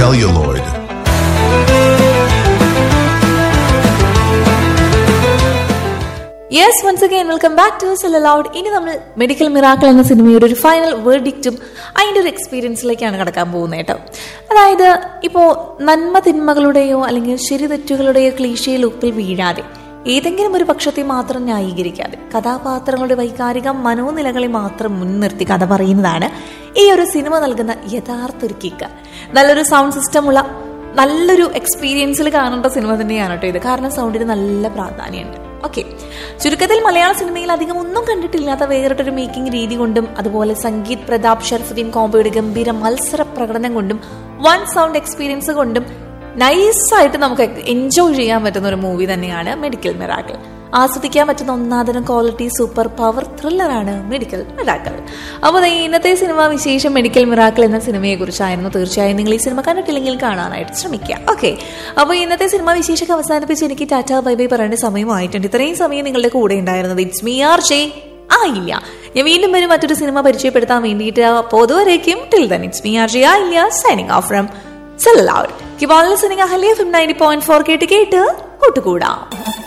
celluloid. Yes once again welcome back to celluloid ഇനി നമ്മൾ medical miracle എന്ന സിനിമയുടെ ഒരു ഫൈനൽ വേർഡിക്റ്റും അതിൻ്റെ ഒരു എക്സ്പീരിയൻസിലേക്കാണ് കടക്കാൻ പോകുന്നത് കേട്ടോ അതായത് ഇപ്പോൾ നന്മ തിന്മകളുടെയോ അല്ലെങ്കിൽ ശരി തെറ്റുകളുടെയോ ക്ലീശയിൽ ഉപ്പിൽ വീഴാതെ ഏതെങ്കിലും ഒരു പക്ഷത്തെ മാത്രം ന്യായീകരിക്കാതെ കഥാപാത്രങ്ങളുടെ വൈകാരിക മനോനിലകളെ മാത്രം മുൻനിർത്തി കഥ പറയുന്നതാണ് ഈ ഒരു സിനിമ നൽകുന്ന യഥാർത്ഥ ഒരു കിക്ക് നല്ലൊരു സൗണ്ട് സിസ്റ്റം ഉള്ള നല്ലൊരു എക്സ്പീരിയൻസിൽ കാണേണ്ട സിനിമ തന്നെയാണ് കേട്ടോ ഇത് കാരണം സൗണ്ടിന് നല്ല പ്രാധാന്യമുണ്ട് ഓക്കെ ചുരുക്കത്തിൽ മലയാള സിനിമയിൽ അധികം ഒന്നും കണ്ടിട്ടില്ലാത്ത വേറിട്ടൊരു മേക്കിംഗ് രീതി കൊണ്ടും അതുപോലെ സംഗീത് പ്രതാപ് ഷർഫുദ്ദീൻ കോംബോയുടെ ഗംഭീര മത്സര പ്രകടനം കൊണ്ടും വൺ സൗണ്ട് എക്സ്പീരിയൻസ് കൊണ്ടും നൈസായിട്ട് നമുക്ക് എൻജോയ് ചെയ്യാൻ പറ്റുന്ന ഒരു മൂവി തന്നെയാണ് മെഡിക്കൽ മിറാക്കിൾ ആസ്വദിക്കാൻ പറ്റുന്ന ഒന്നാതരം ക്വാളിറ്റി സൂപ്പർ പവർ ത്രില്ലറാണ് മെഡിക്കൽ മിറാക്കിൾ അപ്പോൾ ദേ ഇന്നത്തെ സിനിമ വിശേഷം മെഡിക്കൽ മിറാക്കിൾ എന്ന സിനിമയെ കുറിച്ചായിരുന്നു തീർച്ചയായും നിങ്ങൾ ഈ സിനിമ കണ്ടിട്ടില്ലെങ്കിൽ കാണാനായിട്ട് ശ്രമിക്കുക ഓക്കെ അപ്പോൾ ഇന്നത്തെ സിനിമ വിശേഷം അവസാനിപ്പിച്ച് എനിക്ക് ടാറ്റ ബൈ ബൈ പറയേണ്ട സമയമായിട്ടുണ്ട് ഇത്രയും സമയം നിങ്ങളുടെ കൂടെ ഉണ്ടായിരുന്നത് ഇറ്റ്സ് മീ ആർ ജെ ആയില്ല ഞാൻ വീണ്ടും വരും മറ്റൊരു സിനിമ പരിചയപ്പെടുത്താൻ വേണ്ടിയിട്ട് അപ്പോൾ അതുവരേക്കും till then it's me R J ആയില്ല signing off from celluloid കിബോൾ listening Ahalya FM ninety point four കേട്ട് കേട്ട് കൂട്ടുകൂടാം